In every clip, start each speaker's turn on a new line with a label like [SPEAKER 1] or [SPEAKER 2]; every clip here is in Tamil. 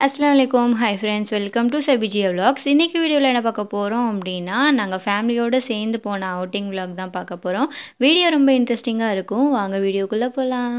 [SPEAKER 1] அஸ்லாம் வலைக்கம் ஹாய் ஃப்ரெண்ட்ஸ் வெல்கம் டு சபிஜியா vlogs இன்றைக்கி வீடியோவில் என்ன பார்க்க போகிறோம் அப்படின்னா நாங்கள் ஃபேமிலியோடு சேர்ந்து போன அவுட்டிங் vlog தான் பார்க்க போகிறோம் வீடியோ ரொம்ப இன்ட்ரெஸ்டிங்காக இருக்கும் வாங்க வீடியோக்குள்ளே போகலாம்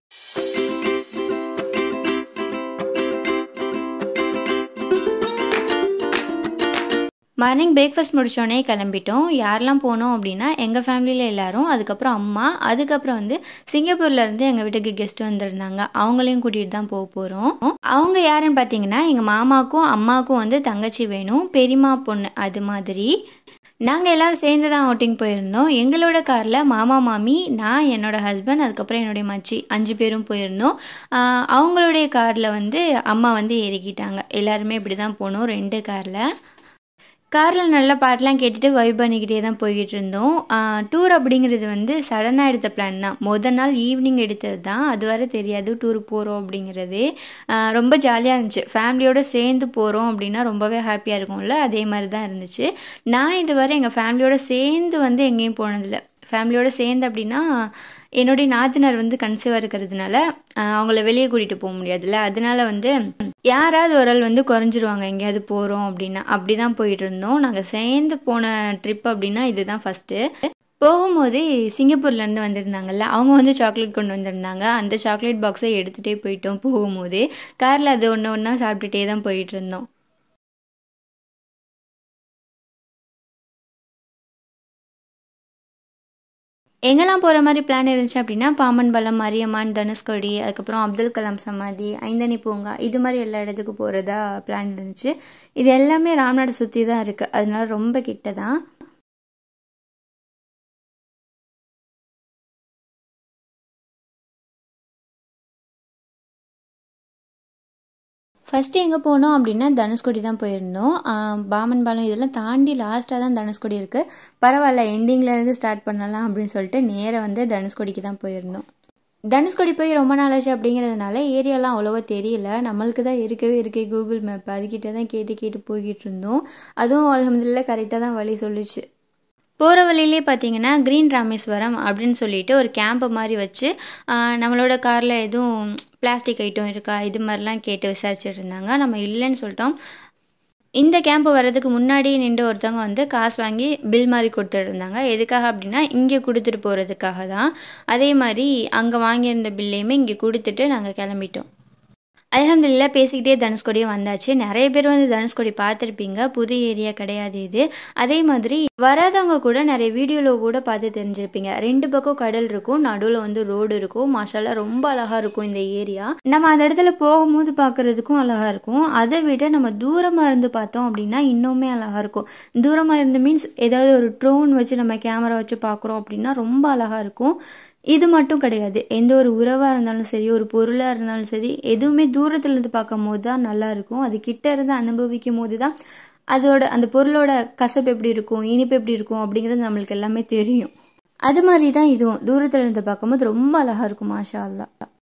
[SPEAKER 1] மார்னிங் பிரேக்ஃபாஸ்ட் முடிச்சோடனே கிளம்பிட்டோம் யாரெல்லாம் போனோம் அப்படின்னா எங்கள் ஃபேமிலியில் எல்லாரும் அதுக்கப்புறம் அம்மா அதுக்கப்புறம் வந்து சிங்கப்பூர்லேருந்து எங்கள் வீட்டுக்கு கெஸ்ட் வந்திருந்தாங்க அவங்களையும் கூட்டிகிட்டு தான் போக போகிறோம் அவங்க யாருன்னு பார்த்தீங்கன்னா எங்கள் மாமாவுக்கும் அம்மாவுக்கும் வந்து தங்கச்சி வேணும் பெரியம்மா பொண்ணு அது மாதிரி நாங்கள் எல்லோரும் சேர்ந்து தான் அவுட்டிங் போயிருந்தோம் எங்களோட காரில் மாமா மாமி நான் என்னோட ஹஸ்பண்ட் அதுக்கப்புறம் என்னுடைய மச்சி அஞ்சு பேரும் போயிருந்தோம் ஆஹ் அவங்களுடைய காரில் வந்து அம்மா வந்து ஏறிக்கிட்டாங்க எல்லாருமே இப்படி தான் போனோம் ரெண்டு காரில் காரில் நல்ல பாட்டெலாம் கேட்டுட்டு வைப் பண்ணிக்கிட்டே தான் போய்கிட்டு இருந்தோம் டூர் அப்படிங்கிறது வந்து சடனாக எடுத்த பிளான் தான் மொதல் நாள் ஈவினிங் எடுத்தது தான் அது வரை தெரியாது டூர் போகிறோம் அப்படிங்கிறது ஆஹ் ரொம்ப ஜாலியாக இருந்துச்சு ஃபேமிலியோடு சேர்ந்து போகிறோம் அப்படின்னா ரொம்பவே ஹாப்பியாக இருக்கும்ல அதே மாதிரி தான் இருந்துச்சு நான் இதுவரை எங்கள் ஃபேமிலியோடு சேர்ந்து வந்து எங்கேயும் போனதில்லை ஃபேமிலியோடு சேர்ந்து அப்படின்னா என்னுடைய நாத்தனார் வந்து கன்சீவாக இருக்கிறதுனால ஆஹ் அவங்கள வெளியே கூட்டிகிட்டு போக முடியாதுல்ல அதனால வந்து யாராவது ஒரு ஆள் வந்து குறைஞ்சிருவாங்க எங்கேயாவது போகிறோம் அப்படின்னா அப்படி தான் போயிட்டு இருந்தோம் நாங்கள் சேர்ந்து போன ட்ரிப் அப்படின்னா இதுதான் ஃபஸ்ட்டு போகும்போது சிங்கப்பூர்லேருந்து வந்திருந்தாங்கல்ல அவங்க வந்து சாக்லேட் கொண்டு வந்திருந்தாங்க அந்த சாக்லேட் பாக்ஸை எடுத்துகிட்டே போயிட்டோம் போகும்போது காரில் அது ஒன்று ஒன்றா சாப்பிட்டுட்டே தான் போயிட்டு இருந்தோம் எங்கெல்லாம் போகிற மாதிரி பிளான் இருந்துச்சு அப்படின்னா பாம்பன் பாலம் மரியம்மான் தனுஷ்கோடி அதுக்கப்புறம் அப்துல் கலாம் சமாதி ஐந்தனி பூங்கா இது மாதிரி எல்லா இடத்துக்கு போகிறதா பிளான் இருந்துச்சு இது எல்லாமே ராம்நாடு சுற்றி தான் இருக்குது அதனால ரொம்ப கிட்ட தான் ஃபஸ்ட்டு எங்கே போனோம் அப்படின்னா தனுஷ்கோடி தான் போயிருந்தோம் பாமன் பாலம் இதெல்லாம் தாண்டி லாஸ்ட்டாக தான் தனுஷ்கோடி இருக்குது பரவாயில்ல எண்டிங்லேருந்து ஸ்டார்ட் பண்ணலாம் அப்படின்னு சொல்லிட்டு நேராக வந்து தனுஷ்கோடிக்கு தான் போயிருந்தோம் தனுஷ்கோடி போய் ரொம்ப நாளாச்சு அப்படிங்கிறதுனால ஏரியாலாம் அவ்வளோவா தெரியல நம்மளுக்கு தான் இருக்கவே இருக்கே கூகுள் மேப் அதுக்கிட்ட தான் கேட்டு கேட்டு போய்கிட்டு இருந்தோம் அதுவும் அலமதுல்ல கரெக்டாக தான் வழி சொல்லிச்சு போகிற வழியிலே பார்த்தீங்கன்னா க்ரீன் ராமேஸ்வரம் அப்படின்னு சொல்லிட்டு ஒரு கேம்ப் மாதிரி வச்சு நம்மளோட காரில் எதுவும் பிளாஸ்டிக் ஐட்டம் இருக்கா இது மாதிரிலாம் கேட்டு விசாரிச்சுட்டு இருந்தாங்க நம்ம இல்லைன்னு சொல்லிட்டோம் இந்த கேம்ப் வர்றதுக்கு முன்னாடி நின்று ஒருத்தவங்க வந்து காசு வாங்கி பில் மாதிரி கொடுத்துட்டு இருந்தாங்க எதுக்காக அப்படின்னா இங்கே கொடுத்துட்டு போகிறதுக்காக தான் அதே மாதிரி அங்கே வாங்கியிருந்த பில்லையுமே இங்கே கொடுத்துட்டு நாங்கள் கிளம்பிட்டோம் அலமதுல்லா பேசிக்கிட்டே தனுஷ்கோடியும் வந்தாச்சு நிறைய பேர் வந்து தனுஷ்கோடி பார்த்துருப்பீங்க புது ஏரியா கிடையாது இது அதே மாதிரி வராதவங்க கூட நிறைய வீடியோவில் கூட பார்த்து தெரிஞ்சிருப்பீங்க ரெண்டு பக்கம் கடல் இருக்கும் நடுவில் வந்து ரோடு இருக்கும் மாஷாலா ரொம்ப அழகாக இருக்கும் இந்த ஏரியா நம்ம அந்த இடத்துல போகும்போது பார்க்குறதுக்கும் அழகாக இருக்கும் அதை விட நம்ம தூரமாக இருந்து பார்த்தோம் அப்படின்னா இன்னுமே அழகாக இருக்கும் தூரமாக இருந்து மீன்ஸ் ஏதாவது ஒரு ட்ரோன் வச்சு நம்ம கேமரா வச்சு பார்க்குறோம் அப்படின்னா ரொம்ப அழகாக இருக்கும் இது மட்டும் கிடையாது எந்த ஒரு உறவாக இருந்தாலும் சரி ஒரு பொருளாக இருந்தாலும் சரி எதுவுமே தூரத்தில் இருந்து பார்க்கும் போது தான் நல்லா இருக்கும் அது கிட்ட இருந்து அனுபவிக்கும் போது தான் அதோட அந்த பொருளோட கசப்பு எப்படி இருக்கும் இனிப்பு எப்படி இருக்கும் அப்படிங்கிறது நம்மளுக்கு எல்லாமே தெரியும் அது மாதிரி தான் இதுவும் தூரத்தில் இருந்து பார்க்கும்போது ரொம்ப அழகாக இருக்கும் மாஷா அல்லா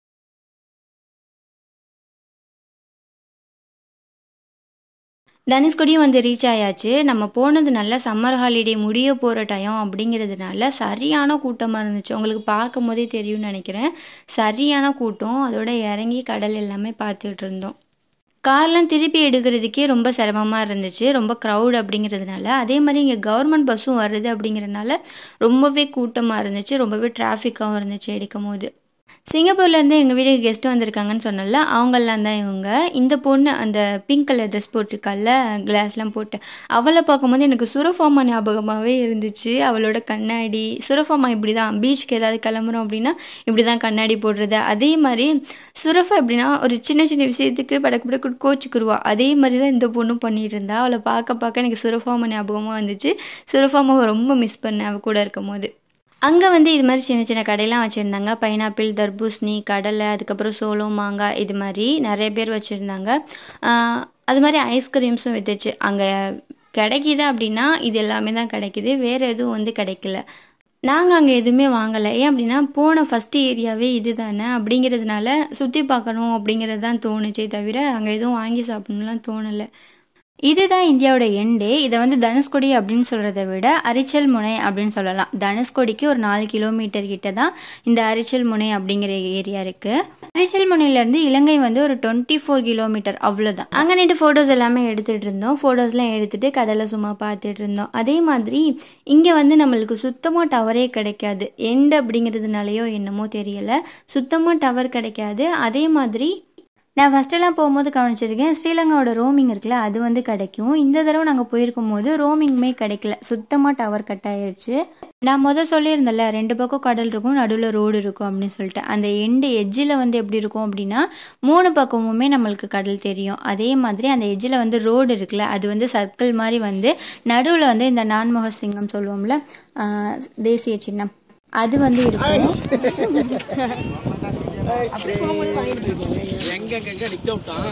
[SPEAKER 1] தனுஷ்கோடியும் வந்து ரீச் ஆயாச்சு நம்ம போனது நல்லா சம்மர் ஹாலிடே முடிய போகிற டைம் அப்படிங்கிறதுனால சரியான கூட்டமாக இருந்துச்சு உங்களுக்கு பார்க்கும் போதே தெரியும்னு நினைக்கிறேன் சரியான கூட்டம் அதோட இறங்கி கடல் எல்லாமே பார்த்துட்டு இருந்தோம் கார்லாம் திருப்பி எடுக்கிறதுக்கே ரொம்ப சிரமமாக இருந்துச்சு ரொம்ப க்ரௌட் அப்படிங்கிறதுனால அதே மாதிரி இங்கே கவர்மெண்ட் பஸ்ஸும் வருது அப்படிங்கிறதுனால ரொம்பவே கூட்டமாக இருந்துச்சு ரொம்பவே டிராஃபிக்காகவும் இருந்துச்சு எடுக்கும் போது சிங்கப்பூர்லேருந்து எங்கள் வீட்டுக்கு கெஸ்ட்டு வந்திருக்காங்கன்னு சொன்னல அவங்கெல்லாம் தான் இவங்க இந்த பொண்ணு அந்த பிங்க் கலர் ட்ரெஸ் போட்டிருக்கால கிளாஸ்லாம் போட்டு அவளை பார்க்கும்போது எனக்கு சுரஃபாமா ஞாபகமாகவே இருந்துச்சு அவளோட கண்ணாடி சுரஃபாமா இப்படி தான் பீச்சுக்கு ஏதாவது கிளம்புறோம் அப்படின்னா இப்படி தான் கண்ணாடி போடுறது அதே மாதிரி சுரஃபா எப்படின்னா ஒரு சின்ன சின்ன விஷயத்துக்கு படக்கு படக்கு கோச்சுக்குருவா அதே மாதிரி தான் இந்த பொண்ணும் பண்ணிட்டு இருந்தா அவளை பார்க்க பார்க்க எனக்கு சுரஃபாமா ஞாபகமாக வந்துச்சு சுரஃபாமாவை ரொம்ப மிஸ் பண்ணேன் அவள் கூட இருக்கும் போது அங்கே வந்து இது மாதிரி சின்ன சின்ன கடையெல்லாம் வச்சுருந்தாங்க பைனாப்பிள் தர்பூசணி கடலை அதுக்கப்புறம் சோளம் மாங்காய் இது மாதிரி நிறைய பேர் வச்சுருந்தாங்க அது மாதிரி ஐஸ்கிரீம்ஸும் வித்துச்சு அங்கே கிடைக்கிது அப்படின்னா இது எல்லாமே தான் கிடைக்கிது வேறு எதுவும் வந்து கிடைக்கல நாங்கள் அங்கே எதுவுமே வாங்கலை ஏன் அப்படின்னா போன ஃபஸ்ட்டு ஏரியாவே இது தானே அப்படிங்கிறதுனால சுற்றி பார்க்கணும் அப்படிங்கிறது தான் தோணுச்சே தவிர அங்கே எதுவும் வாங்கி சாப்பிடணும்லாம் தோணலை இதுதான் இந்தியாவோட எண்டு இதை வந்து தனுஷ்கொடி அப்படின்னு சொல்கிறத விட அரிச்சல் முனை அப்படின்னு சொல்லலாம் தனுஷ்கொடிக்கு ஒரு நாலு கிலோமீட்டர் கிட்ட தான் இந்த அரிச்சல் முனை அப்படிங்கிற ஏரியா இருக்குது அரிச்சல் முனையிலேருந்து இலங்கை வந்து ஒரு டுவெண்ட்டி ஃபோர் கிலோமீட்டர் அவ்வளோதான் அங்கே நின்று ஃபோட்டோஸ் எல்லாமே எடுத்துகிட்டு இருந்தோம் ஃபோட்டோஸ்லாம் எடுத்துகிட்டு கடலை சும்மா பார்த்துட்டு இருந்தோம் அதே மாதிரி இங்கே வந்து நம்மளுக்கு சுத்தமாக டவரே கிடைக்காது எண்டு அப்படிங்கிறதுனாலையோ என்னமோ தெரியலை சுத்தமாக டவர் கிடைக்காது அதே மாதிரி நான் ஃபஸ்ட்டெல்லாம் போகும்போது கவனிச்சிருக்கேன் ஸ்ரீலங்காவோட ரோமிங் இருக்குல்ல அது வந்து கிடைக்கும் இந்த தடவை நாங்கள் போயிருக்கும் போது ரோமிங்குமே கிடைக்கல சுத்தமாக டவர் கட் ஆயிருச்சு நான் முதல் சொல்லியிருந்தேன்ல ரெண்டு பக்கம் கடல் இருக்கும் நடுவில் ரோடு இருக்கும் அப்படின்னு சொல்லிட்டு அந்த எண்டு எஜ்ஜில் வந்து எப்படி இருக்கும் அப்படின்னா மூணு பக்கமுமே நம்மளுக்கு கடல் தெரியும் அதே மாதிரி அந்த எஜ்ஜில் வந்து ரோடு இருக்குல்ல அது வந்து சர்க்கிள் மாதிரி வந்து நடுவில் வந்து இந்த நான்முக சிங்கம் சொல்லுவோம்ல ஆஹ், தேசிய சின்னம் அது வந்து இருக்கும்
[SPEAKER 2] எங்க எங்க எங்க நிக்க விட்டான்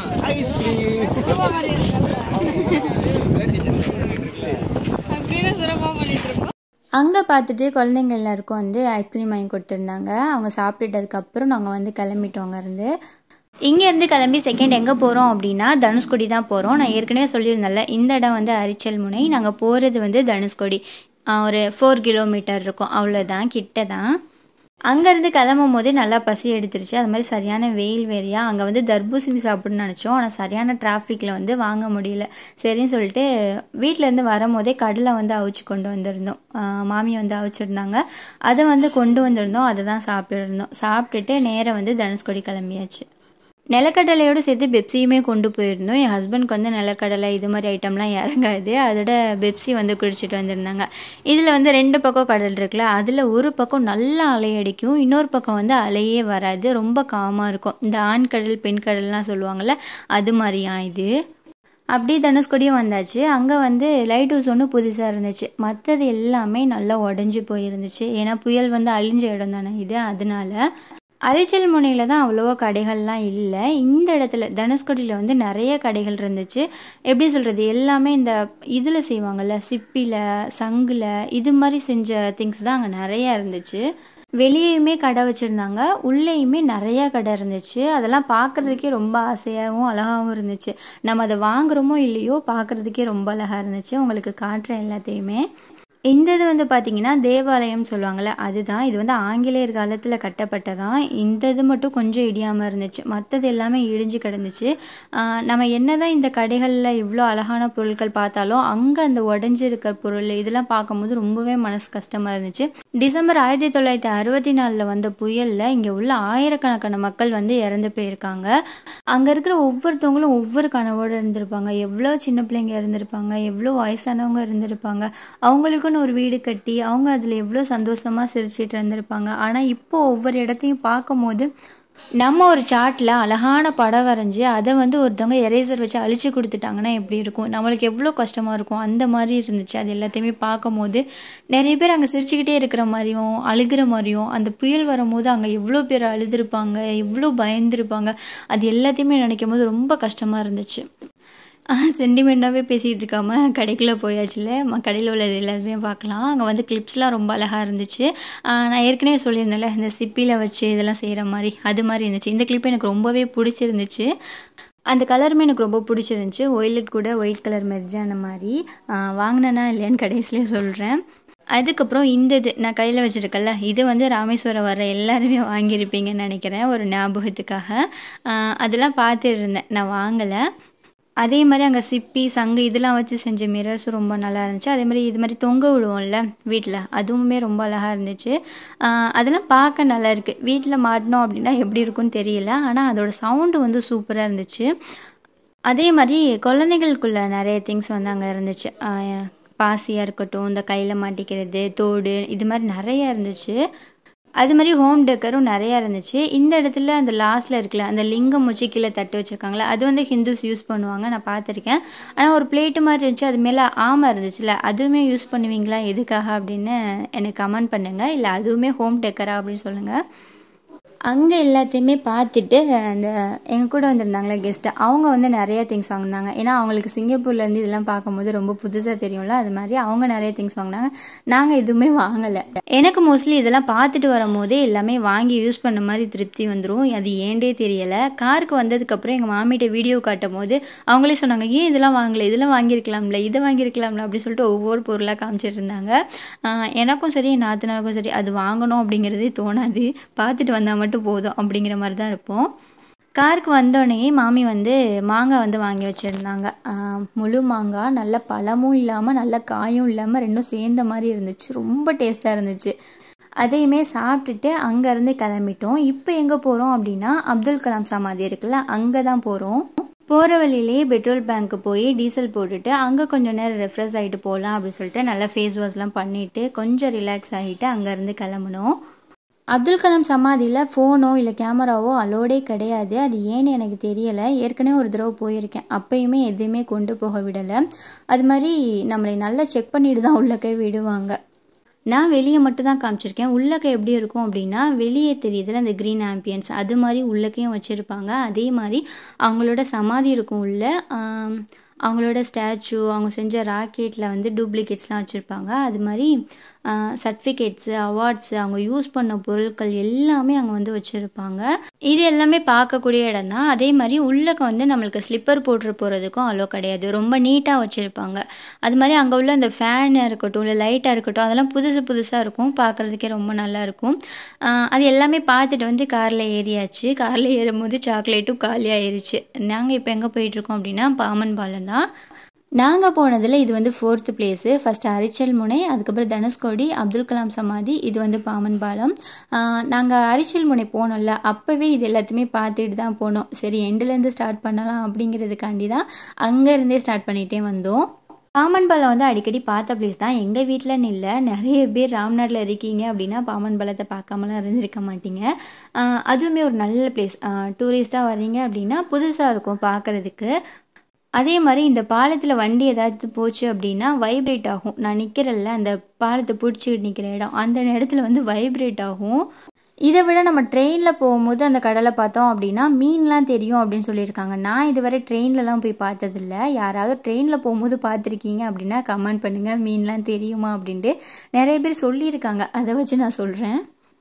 [SPEAKER 1] அங்கே பார்த்துட்டு குழந்தைங்க எல்லாருக்கும் வந்து ஐஸ்கிரீம் வாங்கி கொடுத்துருந்தாங்க அவங்க சாப்பிட்டுட்டதுக்கப்புறம் நாங்கள் வந்து கிளம்பிட்டோம் அங்கேருந்து இங்கேருந்து கிளம்பி செகண்ட் எங்கே போகிறோம் அப்படின்னா தனுஷ்கொடி தான் போகிறோம் நான் ஏற்கனவே சொல்லியிருந்தேன்ல இந்த இடம் வந்து அரிச்சல் முனை நாங்கள் போகிறது வந்து தனுஷ்கொடி ஆஹ் ஒரு ஃபோர் கிலோமீட்டர் இருக்கும் அவ்வளோதான் கிட்ட தான் அங்கேருந்து கிளம்பும் போதே நல்லா பசி எடுத்துருச்சு அது மாதிரி சரியான வெயில் வேறையா அங்கே வந்து தர்பூசணி சாப்பிடணும்னு நினச்சோம் ஆனால் சரியான டிராஃபிக்கில் வந்து வாங்க முடியல சரின்னு சொல்லிட்டு வீட்டிலேருந்து வரும்போதே கடலை வந்து அவிச்சு கொண்டு வந்திருந்தோம் ஆஹ் மாமி வந்து அவிச்சிருந்தாங்க அதை வந்து கொண்டு வந்திருந்தோம் அதை தான் சாப்பிட்டுருந்தோம் சாப்பிட்டுட்டு நேராக வந்து தனுஷ்கொடி கிளம்பியாச்சு நிலக்கடலையோடு சேர்த்து பெப்சியுமே கொண்டு போயிருந்தோம் என் ஹஸ்பண்ட்க்கு வந்து நிலக்கடலை இது மாதிரி ஐட்டம்லாம் இறங்காது அதோட பெப்சி வந்து குடிச்சிட்டு வந்திருந்தாங்க இதில் வந்து ரெண்டு பக்கம் கடல் இருக்குல்ல அதில் ஒரு பக்கம் நல்லா அலையடிக்கும் இன்னொரு பக்கம் வந்து அலையே வராது ரொம்ப காமாக இருக்கும் இந்த ஆண் கடல் பெண் கடல்லாம் சொல்லுவாங்கள்ல அது மாதிரியா இது அப்படி தனுஷ்கொடியும் வந்தாச்சு அங்கே வந்து லைட் ஹவுஸ் ஒன்று புதுசாக இருந்துச்சு மற்றது எல்லாமே நல்லா உடஞ்சி போயிருந்துச்சு ஏன்னா புயல் வந்து அழிஞ்ச இடம் தானே இது அதனால அரிச்சல் முனையில் தான் அவ்வளோவா கடைகள்லாம் இல்லை இந்த இடத்துல தனுஷ்கோடியில் வந்து நிறைய கடைகள் இருந்துச்சு எப்படி சொல்கிறது எல்லாமே இந்த இதில் செய்வாங்கள்ல சிப்பியில் சங்கில் இது மாதிரி செஞ்ச திங்ஸ் தான் அங்கே நிறையா இருந்துச்சு வெளியேயுமே கடை வச்சுருந்தாங்க உள்ளேயுமே நிறையா கடை இருந்துச்சு அதெல்லாம் பார்க்குறதுக்கே ரொம்ப ஆசையாகவும் அழகாகவும் இருந்துச்சு நம்ம அதை வாங்குறோமோ இல்லையோ பார்க்குறதுக்கே ரொம்ப அழகாக இருந்துச்சு உங்களுக்கு காட்டுறேன் எல்லாத்தையுமே இந்த இது வந்து பார்த்தீங்கன்னா தேவாலயம் சொல்லுவாங்கள்ல அதுதான் இது வந்து ஆங்கிலேயர் காலத்தில் கட்டப்பட்டதான் இந்த இது மட்டும் கொஞ்சம் இடியாமல் இருந்துச்சு மற்றது எல்லாமே இடிஞ்சு கிடந்துச்சு ஆஹ் நம்ம என்னதான் இந்த கடைகளில் இவ்வளோ அழகான பொருட்கள் பார்த்தாலும் அங்கே அந்த உடஞ்சிருக்கிற பொருள் இதெல்லாம் பார்க்கும்போது ரொம்பவே மனசு கஷ்டமாக இருந்துச்சு டிசம்பர் ஆயிரத்தி தொள்ளாயிரத்தி அறுபத்தி நாலில் வந்த புயலில் இங்கே உள்ள ஆயிரக்கணக்கான மக்கள் வந்து இறந்து போயிருக்காங்க அங்கே இருக்கிற ஒவ்வொருத்தவங்களும் ஒவ்வொரு கனவோடு இருந்திருப்பாங்க எவ்வளோ சின்ன பிள்ளைங்க இருந்திருப்பாங்க எவ்வளோ வயசானவங்க இருந்திருப்பாங்க அவங்களுக்குன்னு ஒரு வீடு கட்டி அவங்க அதில் எவ்வளோ சந்தோஷமாக சிரிச்சிட்டு இருந்திருப்பாங்க ஆனால் இப்போ ஒவ்வொரு இடத்தையும் பார்க்கும்போது நம்ம ஒரு சார்ட்டில் அழகான படம் வரைஞ்சி அதை வந்து ஒருத்தவங்க எரேசர் வச்சு அழிச்சு கொடுத்துட்டாங்கன்னா எப்படி இருக்கும் நம்மளுக்கு எவ்வளோ கஷ்டமாக இருக்கும் அந்த மாதிரி இருந்துச்சு அது எல்லாத்தையுமே பார்க்கும்போது நிறைய பேர் அங்கே சிரிச்சுக்கிட்டே இருக்கிற மாதிரியும் அழுகிற மாதிரியும் அந்த புயல் வரும்போது அங்கே எவ்வளோ பேர் அழுதுருப்பாங்க எவ்வளோ பயந்துருப்பாங்க அது எல்லாத்தையுமே நினைக்கும் போது ரொம்ப கஷ்டமாக இருந்துச்சு சென்டிமெண்ட்டாகவே பேசிகிட்டு இருக்காம கடைக்குள்ளே போயாச்சுல ம கடையில் உள்ளது எல்லாத்தையுமே பார்க்கலாம் அங்கே வந்து கிளிப்ஸ்லாம் ரொம்ப அழகாக இருந்துச்சு ஆஹ் நான் ஏற்கனவே சொல்லியிருந்தேன்ல இந்த சிப்பியில் வச்சு இதெல்லாம் செய்கிற மாதிரி அது மாதிரி இருந்துச்சு இந்த கிளிப் எனக்கு ரொம்பவே பிடிச்சிருந்துச்சு அந்த கலருமே எனக்கு ரொம்ப பிடிச்சிருந்துச்சு ஒயிலட் கூட ஒயிட் கலர் மெர்ஜான மாதிரி ஆஹ் வாங்கினேனா இல்லையான்னு கடைசியிலே சொல்கிறேன் அதுக்கப்புறம் இந்த இது நான் கையில் வச்சுருக்கேன்ல இது வந்து ராமேஸ்வரம் வர எல்லாருமே வாங்கியிருப்பீங்கன்னு நினைக்கிறேன் ஒரு ஞாபகத்துக்காக ஆஹ் அதெல்லாம் பார்த்துட்டு இருந்தேன் நான் வாங்கலை அதே மாதிரி அங்கே சிப்பி சங்கு இதெல்லாம் வச்சு செஞ்ச மிரர்ஸும் ரொம்ப நல்லா இருந்துச்சு அதே மாதிரி இது மாதிரி தொங்க விடுவோம்ல வீட்டில் அதுவுமே ரொம்ப அழகாக இருந்துச்சு ஆஹ் அதெல்லாம் பார்க்க நல்லா இருக்குது வீட்டில் மாட்டினோம் அப்படின்னா எப்படி இருக்கும்னு தெரியல ஆனால் அதோட சவுண்டு வந்து சூப்பராக இருந்துச்சு அதே மாதிரி குழந்தைகளுக்குள்ள நிறைய திங்ஸ் வந்து அங்கே இருந்துச்சு ஆஹ் பாசியாக இருக்கட்டும் இந்த கையில் மாட்டிக்கிறது தோடு இது மாதிரி நிறைய இருந்துச்சு அது மாதிரி ஹோம் டெக்கரும் நிறையா இருந்துச்சு இந்த இடத்துல அந்த லாஸ்ட்டில் இருக்குல்ல அந்த லிங்கம் வச்சு கீழே தட்டு வச்சுருக்காங்களே அது வந்து ஹிந்துஸ் யூஸ் பண்ணுவாங்க நான் பார்த்துருக்கேன் ஆனால் ஒரு பிளேட்டு மாதிரி இருந்துச்சு அது மேலே ஆமை இருந்துச்சுல அதுவுமே யூஸ் பண்ணுவீங்களா எதுக்காக அப்படின்னு எனக்கு கமெண்ட் பண்ணுங்கள் இல்லை அதுவுமே ஹோம் டெக்கரா அப்படின்னு சொல்லுங்கள் அங்கே எல்லாத்தையுமே பார்த்துட்டு அந்த எங்கள் கூட வந்திருந்தாங்களே கெஸ்ட்டு அவங்க வந்து நிறைய திங்ஸ் வாங்கினாங்க ஏன்னா அவங்களுக்கு சிங்கப்பூர்லேருந்து இதெல்லாம் பார்க்கும்போது ரொம்ப புதுசாக தெரியும்ல அது மாதிரி அவங்க நிறைய திங்ஸ் வாங்கினாங்க நாங்கள் எதுவுமே வாங்கலை எனக்கு மோஸ்ட்லி இதெல்லாம் பார்த்துட்டு வரும்போதே எல்லாமே வாங்கி யூஸ் பண்ண மாதிரி திருப்தி வந்துடும் அது ஏண்டே தெரியலை காருக்கு வந்ததுக்கப்புறம் எங்கள் மாமிகிட்ட வீடியோ காட்டும் போது அவங்களே சொன்னாங்க ஏன் இதெல்லாம் வாங்கலை இதெல்லாம் வாங்கியிருக்கலாம்ல இதை வாங்கியிருக்கலாம்ல அப்படின்னு சொல்லிட்டு ஒவ்வொரு பொருளாக காமிச்சிட்டு இருந்தாங்க ஆஹ் எனக்கும் சரி என் நாத்தனாருக்கும் சரி அது வாங்கணும் அப்படிங்கிறதே தோணாது பார்த்துட்டு வந்தால் மட்டும் போதும் அப்படிங்கிற மாதிரி தான் இருப்போம் காருக்கு வந்தோடனே மாமி வந்து மாங்காய் வந்து வாங்கி வச்சுருந்தாங்க முழு மாங்காய் நல்ல பழமும் இல்லாமல் நல்ல காயும் இல்லாமல் ரெண்டும் சேர்ந்த மாதிரி இருந்துச்சு ரொம்ப டேஸ்ட்டாக இருந்துச்சு அதையுமே சாப்பிட்டுட்டு அங்கேருந்து கிளம்பிட்டோம் இப்போ எங்கே போகிறோம் அப்படின்னா அப்துல் கலாம் சமாதி இருக்குல்ல அங்கே தான் போகிறோம் போகிற வழியிலே பெட்ரோல் பேங்க்கு போய் டீசல் போட்டுட்டு அங்கே கொஞ்சம் நேரம் ரெஃப்ரெஷ் ஆகிட்டு போகலாம் அப்படின்னு சொல்லிட்டு நல்லா ஃபேஸ் வாஷ்லாம் பண்ணிவிட்டு கொஞ்சம் ரிலாக்ஸ் ஆகிட்டு அங்கேருந்து கிளம்புனோம் அப்துல் கலாம் சமாதியில் ஃபோனோ இல்லை கேமராவோ அலோடே கிடையாது அது ஏன்னு எனக்கு தெரியலை ஏற்கனவே ஒரு தடவை போயிருக்கேன் அப்பயுமே எதுவுமே கொண்டு போக விடலை அது மாதிரி நம்மளை நல்லா செக் பண்ணிட்டு தான் உள்ளக்கே விடுவாங்க நான் வெளியே மட்டும் தான் காமிச்சிருக்கேன் உள்ளக்க எப்படி இருக்கும் அப்படின்னா வெளியே தெரியுதுல அந்த க்ரீன் ஆம்பியன்ஸ் அது மாதிரி உள்ளக்கையும் வச்சுருப்பாங்க அதே மாதிரி அவங்களோட சமாதி இருக்கும் உள்ள ஆம், அவங்களோட ஸ்டாச்சு அவங்க செஞ்ச ராக்கெட்டில் வந்து டூப்ளிகேட்ஸ்லாம் வச்சுருப்பாங்க அது மாதிரி சர்டிஃபிகேட்ஸு அவார்ட்ஸு அவங்க யூஸ் பண்ண பொருட்கள் எல்லாமே அங்கே வந்து வச்சுருப்பாங்க இது எல்லாமே பார்க்கக்கூடிய இடம் தான் அதே மாதிரி உள்ளக்க வந்து நம்மளுக்கு ஸ்லிப்பர் போட்டு போகிறதுக்கும் அலோ கிடையாது ரொம்ப நீட்டாக வச்சுருப்பாங்க அது மாதிரி அங்கே உள்ள அந்த ஃபேனாக இருக்கட்டும் இல்லை லைட்டாக இருக்கட்டும் அதெல்லாம் புதுசு புதுசாக இருக்கும் பார்க்குறதுக்கே ரொம்ப நல்லா இருக்கும் ஆஹ் அது எல்லாமே பார்த்துட்டு வந்து காரில் ஏறியாச்சு காரில் ஏறும்போது சாக்லேட்டும் காலி ஆயிருச்சு நாங்கள் இப்போ எங்கே போயிட்டுருக்கோம் அப்படின்னா பாமன் பாலம் தான் நாங்கள் போனதில் இது வந்து ஃபோர்த்து பிளேஸு ஃபஸ்ட்டு அரிச்சல் முனை அதுக்கப்புறம் தனுஷ்கோடி அப்துல் கலாம் சமாதி இது வந்து பாமன் பாலம் நாங்கள் அரிச்சல் முனை போனோம்ல அப்போவே இது எல்லாத்தையுமே பார்த்துட்டு தான் போனோம் சரி எண்டுலேருந்து ஸ்டார்ட் பண்ணலாம் அப்படிங்கிறதுக்காண்டி தான் அங்கேருந்தே ஸ்டார்ட் பண்ணிகிட்டே வந்தோம் பாமன் பாலம் வந்து அடிக்கடி பார்த்த பிளேஸ் தான் எங்கள் வீட்டிலன்னு இல்லை நிறைய பேர் ராம்நாட்டில் இருக்கீங்க அப்படின்னா பாமன் பாலத்தை பார்க்காமலாம் இருந்திருக்க மாட்டீங்க ஆஹ் அதுவுமே ஒரு நல்ல பிளேஸ் டூரிஸ்ட்டாக வர்றீங்க அப்படின்னா புதுசாக இருக்கும் பார்க்குறதுக்கு அதே மாதிரி இந்த பாலத்தில் வண்டி ஏதாச்சும் போச்சு அப்படின்னா வைப்ரேட் ஆகும் நான் நிற்கிறல்ல அந்த பாலத்தை பிடிச்சிக்கிட்டு நிற்கிற இடம் அந்த இடத்துல வந்து வைப்ரேட் ஆகும் இதை விட நம்ம ட்ரெயினில் போகும்போது அந்த கடலை பார்த்தோம் அப்படின்னா மீன்லாம் தெரியும் அப்படின்னு சொல்லியிருக்காங்க நான் இதுவரை ட்ரெயின்லலாம் போய் பார்த்ததில்ல யாராவது ட்ரெயினில் போகும்போது பார்த்துருக்கீங்க அப்படின்னா கமெண்ட் பண்ணுங்கள் மீன்லாம் தெரியுமா அப்படின்ட்டு நிறைய பேர் சொல்லியிருக்காங்க அதை வச்சு நான் சொல்கிறேன்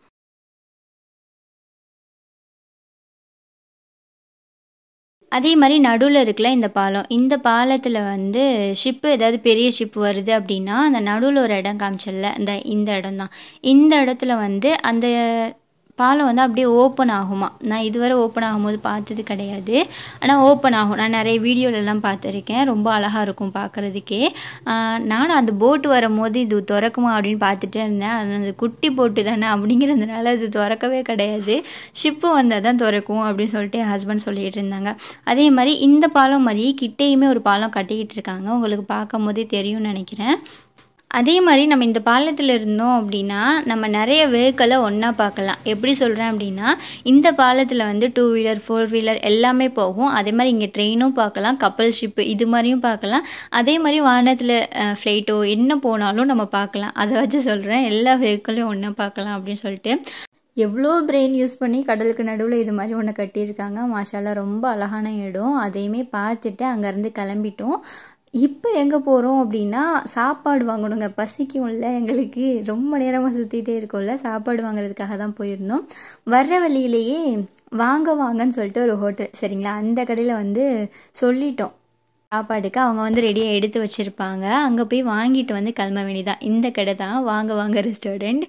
[SPEAKER 1] அதே மாதிரி நடுவில் இருக்குல்ல இந்த பாலம் இந்த பாலத்தில் வந்து ஷிப்பு ஏதாவது பெரிய ஷிப் வருது அப்படின்னா அந்த நடுவில் ஒரு இடம் காமிச்சல்ல இந்த இந்த இடம் தான் இந்த இடத்துல வந்து அந்த பாலம் வந்து அப்படியே ஓப்பன் ஆகுமா நான் இதுவரை ஓப்பன் ஆகும்போது பார்த்தது கிடையாது ஆனால் ஓப்பன் ஆகும் நான் நிறைய வீடியோலலாம் பார்த்துருக்கேன் ரொம்ப அழகாக இருக்கும் பார்க்குறதுக்கே நானும் அந்த போட்டு வரும்போது இது திறக்குமா அப்படின்னு பார்த்துட்டே இருந்தேன் அது அந்த குட்டி போட்டு தானே அப்படிங்கிறதுனால அது திறக்கவே கிடையாது ஷிப்பு வந்தால் தான் திறக்கும் அப்படின்னு சொல்லிட்டு என் ஹஸ்பண்ட் சொல்லிட்டு இருந்தாங்க அதே மாதிரி இந்த பாலம் மாதிரி கிட்டேயுமே ஒரு பாலம் கட்டிக்கிட்டு இருக்காங்க உங்களுக்கு பார்க்கும் போதே தெரியும்னு நினைக்கிறேன் அதே மாதிரி நம்ம இந்த பாலத்தில் இருந்தோம் அப்படின்னா நம்ம நிறைய வெஹிக்கிளை ஒன்றா பார்க்கலாம் எப்படி சொல்கிறேன் அப்படின்னா இந்த பாலத்தில் வந்து டூ வீலர் ஃபோர் வீலர் எல்லாமே போகும் அதே மாதிரி இங்கே ட்ரெயினும் பார்க்கலாம் கப்பல் ஷிப்பு இது மாதிரியும் பார்க்கலாம் அதே மாதிரி வானத்தில் ஃப்ளைட்டோ என்ன போனாலும் நம்ம பார்க்கலாம் அதை வச்சு சொல்கிறேன் எல்லா வெஹிக்கிளையும் ஒன்றா பார்க்கலாம் அப்படின்னு சொல்லிட்டு எவ்வளோ பிரெயின் யூஸ் பண்ணி கடலுக்கு நடுவில் இது மாதிரி ஒன்று கட்டியிருக்காங்க மாஷாலா ரொம்ப அழகான இடம் அதையுமே பார்த்துட்டு அங்கேருந்து கிளம்பிட்டோம் இப்போ எங்கே போகிறோம் அப்படின்னா சாப்பாடு வாங்கணுங்க பசிக்கும்ல எங்களுக்கு ரொம்ப நேரமாக சுற்றிட்டே இருக்கோம்ல சாப்பாடு வாங்குறதுக்காக தான் போயிருந்தோம் வர்ற வழியிலேயே வாங்க வாங்கன்னு சொல்லிட்டு ஒரு ஹோட்டல் சரிங்களா அந்த கடையில் வந்து சொல்லிட்டோம் சாப்பாடுக்கு அவங்க வந்து ரெடியாக எடுத்து வச்சுருப்பாங்க அங்கே போய் வாங்கிட்டு வந்து கிளம்ப வேண்டியதான் இந்த கடை தான் வாங்க வாங்க ரெஸ்டாரண்ட்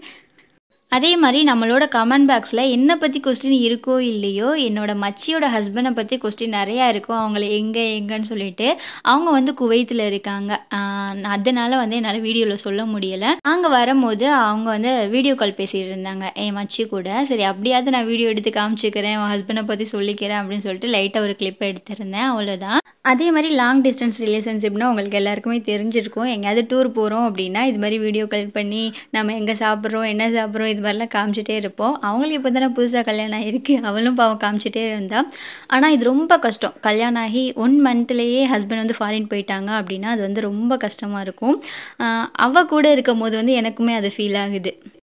[SPEAKER 1] அதே மாதிரி நம்மளோட கமெண்ட் பாக்ஸில் என்னை பற்றி கொஸ்டின் இருக்கோ இல்லையோ என்னோட மச்சியோட ஹஸ்பண்டை பற்றி கொஸ்டின் நிறையா இருக்கும் அவங்கள எங்கே எங்கன்னு சொல்லிட்டு அவங்க வந்து குவைத்தில் இருக்காங்க ஆஹ் அதனால வந்து என்னால் வீடியோவில் சொல்ல முடியலை அங்கே வரும்போது அவங்க வந்து வீடியோ கால் பேசிகிட்டு இருந்தாங்க என் மச்சி கூட சரி அப்படியாவது நான் வீடியோ எடுத்து காமிச்சிக்கிறேன் உன் ஹஸ்பண்டை பற்றி சொல்லிக்கிறேன் அப்படின்னு சொல்லிட்டு லைட்டாக ஒரு கிளிப் எடுத்திருந்தேன் அவ்வளோதான் அதே மாதிரி லாங் டிஸ்டன்ஸ் ரிலேஷன்ஷிப்னா உங்களுக்கு எல்லாருக்குமே தெரிஞ்சிருக்கும் எங்கேயாவது டூர் போகிறோம் அப்படின்னா இது மாதிரி வீடியோ கால் பண்ணி நம்ம எங்கே சாப்பிட்றோம் என்ன சாப்பிட்றோம் இது மாதிரிலாம் காமிச்சிட்டே இருப்போம் அவங்களுக்கு இப்போ தானே புதுசாக கல்யாணம் ஆகிருக்கு அவளும் பாவம் காமிச்சிட்டே இருந்தா ஆனால் இது ரொம்ப கஷ்டம் கல்யாணம் ஆகி ஒன் மந்த்லேயே ஹஸ்பண்ட் வந்து ஃபாரின் போயிட்டாங்க அப்படின்னா அது வந்து ரொம்ப கஷ்டமாக இருக்கும் ஆஹ் அவ கூட இருக்கும் போது வந்து எனக்குமே அது ஃபீல் ஆகுது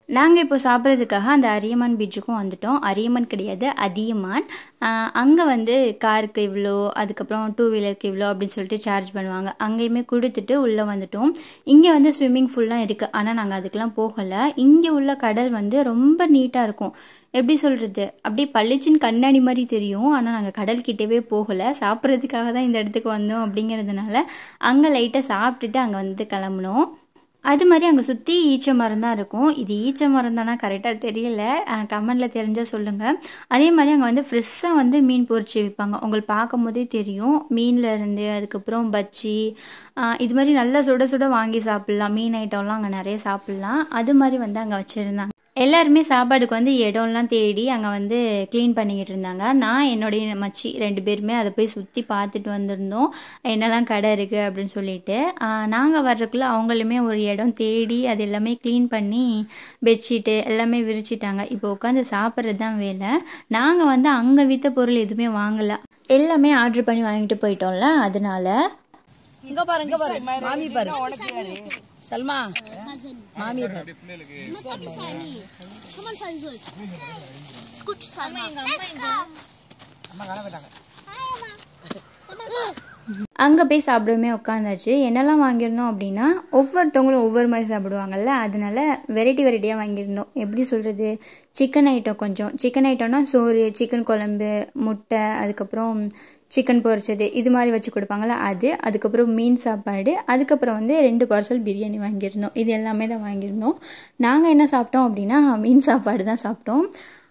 [SPEAKER 1] நாங்கள் இப்போ சாப்பிட்றதுக்காக அந்த அரியமான் பீச்சுக்கும் வந்துட்டோம் அரியமான் கிடையாது அதியமான் அங்கே வந்து காருக்கு இவ்வளோ அதுக்கப்புறம் டூ வீலருக்கு இவ்வளோ அப்படின்னு சொல்லிட்டு சார்ஜ் பண்ணுவாங்க அங்கேயுமே கொடுத்துட்டு உள்ளே வந்துட்டோம் இங்கே வந்து ஸ்விம்மிங் ஃபுல்லாம் இருக்குது ஆனால் நாங்கள் அதுக்கெலாம் போகலை இங்கே உள்ள கடல் வந்து ரொம்ப நீட்டாக இருக்கும் எப்படி சொல்கிறது அப்படியே பளிச்சின்னு கண்ணாடி மாதிரி தெரியும் ஆனால் நாங்கள் கடல்கிட்டவே போகலை சாப்பிட்றதுக்காக தான் இந்த இடத்துக்கு வந்தோம் அப்படிங்கிறதுனால அங்கே லைட்டாக சாப்பிட்டுட்டு அங்கே வந்து கிளம்புனோம் அது மாதிரி அங்கே சுற்றி ஈச்ச மரம் தான் இருக்கும் இது ஈச்ச மரம் தானா கரெக்டாக தெரியல கமெண்டில் தெரிஞ்சால் சொல்லுங்கள் அதே மாதிரி அங்கே வந்து ஃப்ரெஷ்ஷாக வந்து மீன் பொரிச்சு விற்பாங்க உங்களுக்கு பார்க்கும் போதே தெரியும் மீனில் இருந்து அதுக்கப்புறம் பச்சி இது மாதிரி நல்லா சுட சுட வாங்கி சாப்பிட்லாம் மீன் ஐட்டம்லாம் அங்கே நிறைய சாப்பிட்லாம் அது மாதிரி வந்து அங்கே வச்சுருந்தாங்க எல்லாருமே சாப்பாடுக்கு வந்து இடம்லாம் தேடி அங்கே வந்து க்ளீன் பண்ணிக்கிட்டு இருந்தாங்க நான் என்னுடைய மச்சி ரெண்டு பேருமே அதை போய் சுற்றி பார்த்துட்டு வந்திருந்தோம் என்னெல்லாம் கடை இருக்குது அப்படின்னு சொல்லிட்டு நாங்கள் வர்றதுக்குள்ளே அவங்களுமே ஒரு இடம் தேடி அது எல்லாமே க்ளீன் பண்ணி பெட்ஷீட்டு எல்லாமே விரிச்சிட்டாங்க இப்போ உட்காந்து சாப்பிட்றது தான் வேலை நாங்கள் வந்து அங்கே விற்ற பொருள் எதுவுமே வாங்கலை எல்லாமே ஆர்டர் பண்ணி வாங்கிட்டு போயிட்டோம்ல அதனால
[SPEAKER 2] இங்க பாரு இங்க பாரு மாமி பாரு சல்மா மாமி பாரு
[SPEAKER 3] Sani. Come on, Sani. Zul. Scoot, Salma. Let's go.
[SPEAKER 2] அம்மா காண போயிட்டாங்க
[SPEAKER 3] Hi, Amma. Salma.
[SPEAKER 1] அங்கே போய் சாப்பிடவே உட்காந்தாச்சு என்னெல்லாம் வாங்கியிருந்தோம் அப்படின்னா ஒவ்வொருத்தவங்களும் ஒவ்வொரு மாதிரி சாப்பிடுவாங்கல்ல அதனால வெரைட்டி வெரைட்டியாக வாங்கியிருந்தோம் எப்படி சொல்கிறது சிக்கன் ஐட்டம் கொஞ்சம் சிக்கன் ஐட்டம்னா சோறு சிக்கன் குழம்பு முட்டை அதுக்கப்புறம் சிக்கன் பொரிச்சது இது மாதிரி வச்சு கொடுப்பாங்கள்ல அது அதுக்கப்புறம் மீன் சாப்பாடு அதுக்கப்புறம் வந்து ரெண்டு பார்சல் பிரியாணி வாங்கியிருந்தோம் இது எல்லாமே தான் வாங்கியிருந்தோம் நாங்கள் என்ன சாப்பிட்டோம் அப்படின்னா மீன் சாப்பாடு தான் சாப்பிட்டோம்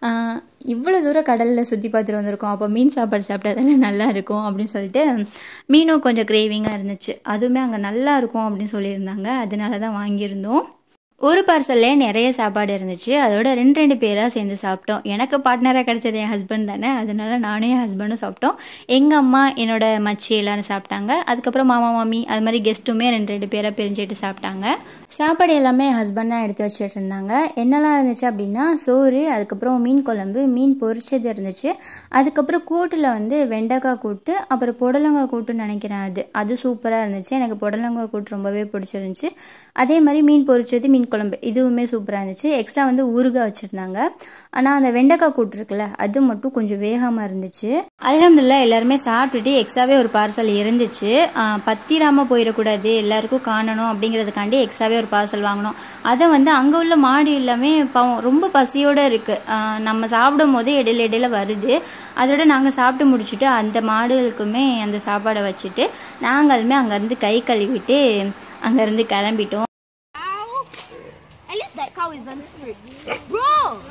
[SPEAKER 1] இவ்வளோ தூரம் கடலில் சுற்றி பார்த்துட்டு வந்திருக்கோம் அப்போ மீன் சாப்பாடு சாப்பிட்டா தானே நல்லா இருக்கும் அப்படின்னு சொல்லிட்டு மீனும் கொஞ்சம் கிரேவிங்காக இருந்துச்சு அதுவுமே அங்கே நல்லா இருக்கும் அப்படின்னு சொல்லியிருந்தாங்க அதனால தான் வாங்கியிருந்தோம் ஒரு பார்சல்லே நிறைய சாப்பாடு இருந்துச்சு அதோட ரெண்டு ரெண்டு பேராக சேர்ந்து சாப்பிட்டோம் எனக்கு பார்ட்னராக கிடச்சது என் ஹஸ்பண்ட் தானே அதனால நானும் என் ஹஸ்பண்டும் சாப்பிட்டோம் எங்கள் அம்மா என்னோட மச்சி எல்லாரும் சாப்பிட்டாங்க அதுக்கப்புறம் மாமா மாமி அது மாதிரி கெஸ்ட்டுமே ரெண்டு ரெண்டு பேராக பிரிஞ்சுட்டு சாப்பிட்டாங்க சாப்பாடு எல்லாமே என் ஹஸ்பண்ட் தான் எடுத்து வச்சுட்டு இருந்தாங்க என்னெல்லாம் இருந்துச்சு அப்படின்னா சோறு அதுக்கப்புறம் மீன் குழம்பு மீன் பொரிச்சது இருந்துச்சு அதுக்கப்புறம் கூட்டில் வந்து வெண்டைக்காய் கூட்டு அப்புறம் புடலங்காய் கூட்டுன்னு நினைக்கிறேன் அது அது சூப்பராக இருந்துச்சு எனக்கு புடலங்காய் கூட்டு ரொம்பவே பிடிச்சிருந்துச்சு அதே மாதிரி மீன் பொரிச்சது மீன் குழம்பு இதுவுமே சூப்பராக இருந்துச்சு எக்ஸ்ட்ரா வந்து ஊறுகாய் வச்சுருந்தாங்க ஆனால் அந்த வெண்டைக்காய் கூட்டு இருக்குல்ல அது மட்டும் கொஞ்சம் வேகமாக இருந்துச்சு அலமதுல்லா எல்லாருமே சாப்பிட்டுட்டு எக்ஸ்ட்ராவே ஒரு பார்சல் இருந்துச்சு ஆஹ் பத்திராமல் போயிடக்கூடாது எல்லாருக்கும் காணணும் அப்படிங்கிறதுக்காண்டி எக்ஸ்ட்ராவே ஒரு பார்சல் வாங்கினோம் அதை வந்து அங்கே உள்ள மாடு எல்லாமே பாவம் ரொம்ப பசியோடு இருக்குது நம்ம சாப்பிடும் போதே இடையில இடையில வருது அதோட நாங்கள் சாப்பிட்டு முடிச்சுட்டு அந்த மாடுகளுக்குமே அந்த சாப்பாடை வச்சுட்டு நாங்களுமே அங்கேருந்து கை கழுவிட்டு அங்கேருந்து கிளம்பிட்டோம்
[SPEAKER 3] Cow. At least that cow is unscrewed. Bro!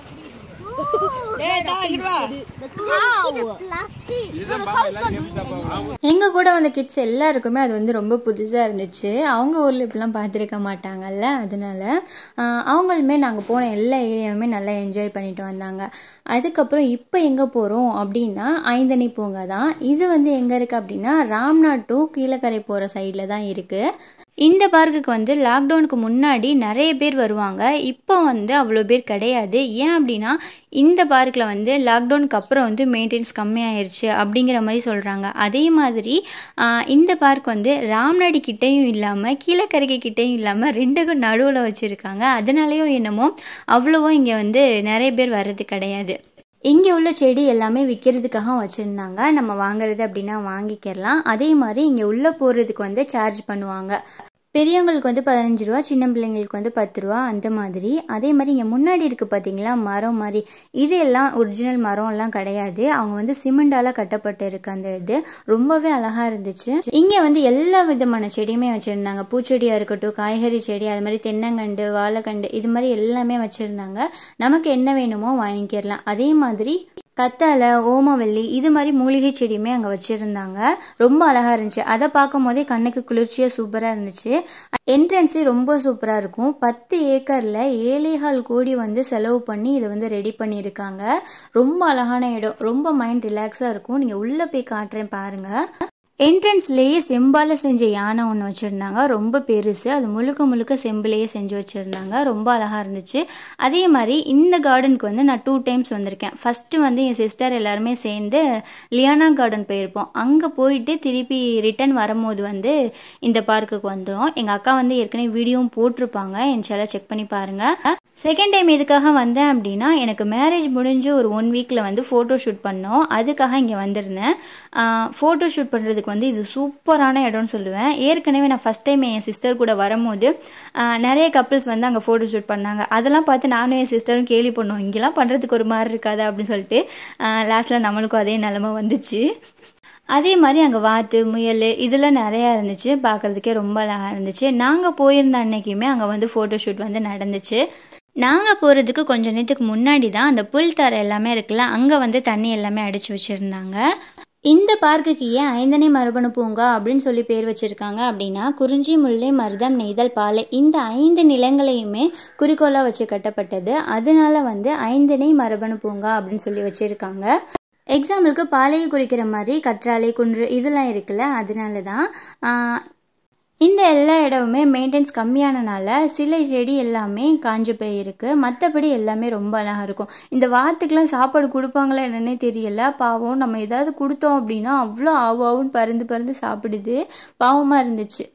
[SPEAKER 2] டேய் டா இங்க வா
[SPEAKER 3] The cow! The plastic! No, the cow is not doing anything.
[SPEAKER 1] எங்கள் கூட வந்த கிட்ஸ் எல்லாருக்குமே அது வந்து ரொம்ப புதுசாக இருந்துச்சு அவங்க ஊரில் இப்படிலாம் பார்த்துருக்க மாட்டாங்கல்ல அதனால ஆஹ், அவங்களுமே நாங்கள் போன எல்லா ஏரியாவுமே நல்லா என்ஜாய் பண்ணிட்டு வந்தாங்க அதுக்கப்புறம் இப்போ எங்கே போகிறோம் அப்படின்னா ஐந்தனி பூங்கா தான் இது வந்து எங்கே இருக்குது அப்படின்னா ராம்நாட் டு கீழக்கரை போகிற சைடில் தான் இருக்குது இந்த பார்க்குக்கு வந்து லாக்டவுனுக்கு முன்னாடி நிறைய பேர் வருவாங்க இப்போ வந்து அவ்வளோ பேர் கிடையாது ஏன் அப்படின்னா இந்த பார்க்கில் வந்து லாக்டவுனுக்கு அப்புறம் வந்து மெயின்டெனன்ஸ் கம்மியாயிருச்சு அப்படிங்கிற மாதிரி சொல்கிறாங்க அதே மாதிரி ஆஹ், இந்த பார்க் வந்து ராம்நாடி கிட்டேயும் இல்லாமல் கீழக்கரைக்கு கிட்டேயும் இல்லாமல் ரெண்டுக்கும் நடுவில் வச்சுருக்காங்க அதனாலேயும் என்னமோ அவ்வளவோ இங்கே வந்து நிறைய பேர் வர்றது கிடையாது இங்கே உள்ள செடி எல்லாமே விற்கிறதுக்காக வச்சுருந்தாங்க நம்ம வாங்குறது அப்படின்னா வாங்கிக்கிறலாம் அதே மாதிரி இங்கே உள்ளே போகிறதுக்கு வந்து சார்ஜ் பண்ணுவாங்க பெரியவங்களுக்கு வந்து பதினஞ்சு ரூபா சின்ன பிள்ளைங்களுக்கு வந்து பத்து ரூபா அந்த மாதிரி அதே மாதிரி இங்கே முன்னாடி இருக்குது பார்த்தீங்களா மரம் மாதிரி இது எல்லாம் ஒரிஜினல் மரம்லாம் கிடையாது அவங்க வந்து சிமெண்டால கட்டப்பட்டு இருக்கு அந்த இது ரொம்பவே அழகாக இருந்துச்சு இங்கே வந்து எல்லா விதமான செடியுமே வச்சுருந்தாங்க பூச்செடியாக இருக்கட்டும் காய்கறி செடி அது மாதிரி தென்னங்கண்டு வாழைக்கண்டு இது மாதிரி எல்லாமே வச்சுருந்தாங்க நமக்கு என்ன வேணுமோ வாங்கிக்கிறலாம் அதே மாதிரி கத்தாழை ஓமவல்லி இது மாதிரி மூலிகை செடியுமே அங்கே வச்சுருந்தாங்க ரொம்ப அழகாக இருந்துச்சு அதை பார்க்கும் போதே கண்ணுக்கு குளிர்ச்சியாக சூப்பராக இருந்துச்சு என்ட்ரன்ஸே ரொம்ப சூப்பராக இருக்கும் பத்து ஏக்கரில் ஏழேகால் கோடி வந்து செலவு பண்ணி இதை வந்து ரெடி பண்ணியிருக்காங்க ரொம்ப அழகான இடம் ரொம்ப மைண்ட் ரிலாக்ஸாக இருக்கும் நீங்கள் உள்ளே போய் காட்டுறேன் பாருங்கள் என்ட்ரன்ஸ்லேயே செம்பால் செஞ்ச யானை ஒன்று வச்சுருந்தாங்க ரொம்ப பெருசு அது முழுக்க முழுக்க செம்புலேயே செஞ்சு வச்சுருந்தாங்க ரொம்ப அழகாக இருந்துச்சு அதே மாதிரி இந்த கார்டனுக்கு வந்து நான் டூ டைம்ஸ் வந்திருக்கேன் ஃபஸ்ட்டு வந்து என் சிஸ்டர் எல்லாருமே சேர்ந்து லியானா கார்டன் போயிருப்போம் அங்கே போயிட்டு திருப்பி ரிட்டர்ன் வரும்போது வந்து இந்த பார்க்குக்கு வந்துடும் எங்கள் அக்கா வந்து ஏற்கனவே வீடியோவும் போட்டிருப்பாங்க என் சேனலை செக் பண்ணி பாருங்கள் செகண்ட் டைம் எதுக்காக வந்தேன் அப்படின்னா எனக்கு மேரேஜ் முடிஞ்சு ஒரு ஒன் வீக்கில் வந்து ஃபோட்டோ ஷூட் பண்ணோம் அதுக்காக இங்கே வந்திருந்தேன் ஃபோட்டோ ஷூட் பண்ணுறதுக்கு வந்து இது சூப்பரான இடம்னு சொல்லுவேன் ஏற்கனவே நான் ஃபஸ்ட் டைம் என் சிஸ்டர் கூட வரும்போது ஆஹ், நிறைய கப்புள்ஸ் வந்து அங்கே ஃபோட்டோ ஷூட் பண்ணாங்க அதெல்லாம் பார்த்து நானும் என் சிஸ்டரும் கேலி பண்ணோம் இங்கெல்லாம் பண்ணுறதுக்கு ஒரு மாதிரி இருக்காது அப்படின்னு சொல்லிட்டு லாஸ்ட்டில் நம்மளுக்கும் அதே நிலமை வந்துச்சு அதே மாதிரி அங்கே வாத்து முயல் இதெல்லாம் நிறையா இருந்துச்சு பார்க்குறதுக்கே ரொம்ப அழகாக இருந்துச்சு நாங்கள் போயிருந்த அன்னைக்குமே அங்கே வந்து ஃபோட்டோ ஷூட் வந்து நடந்துச்சு நாங்கள் போகிறதுக்கு கொஞ்சம் நேரத்துக்கு முன்னாடி தான் அந்த புல் தரை எல்லாமே இருக்குல்ல அங்கே வந்து தண்ணி எல்லாமே அடித்து வச்சுருந்தாங்க இந்த பார்க்குக்கு ஏன் ஐந்தனை மரபணு பூங்கா அப்படின்னு சொல்லி பேர் வச்சுருக்காங்க அப்படின்னா குறிஞ்சி முல்லை மருதம் நெய்தல் பாலை இந்த ஐந்து நிலங்களையுமே குறிக்கோளாக வச்சு கட்டப்பட்டது அதனால வந்து ஐந்தனை மரபணு பூங்கா அப்படின்னு சொல்லி வச்சுருக்காங்க எக்ஸாம்பிளுக்கு பாலையை குறிக்கிற மாதிரி கற்றாழை குன்று இதெல்லாம் இருக்குல்ல அதனால தான் ஆஹ், இந்த எல்லா இடமுமே மெயின்டெனன்ஸ் கம்மியானனால சிலை செடி எல்லாமே காஞ்சு போயிருக்கு மற்றபடி எல்லாமே ரொம்ப அழகாக இருக்கும் இந்த வாத்துக்கெலாம் சாப்பாடு கொடுப்பாங்களா என்னன்னே தெரியல பாவம் நம்ம ஏதாவது கொடுத்தோம் அப்படின்னா அவ்வளோ ஆவாவும் பறந்து பறந்து சாப்பிடுது பாவமாக இருந்துச்சு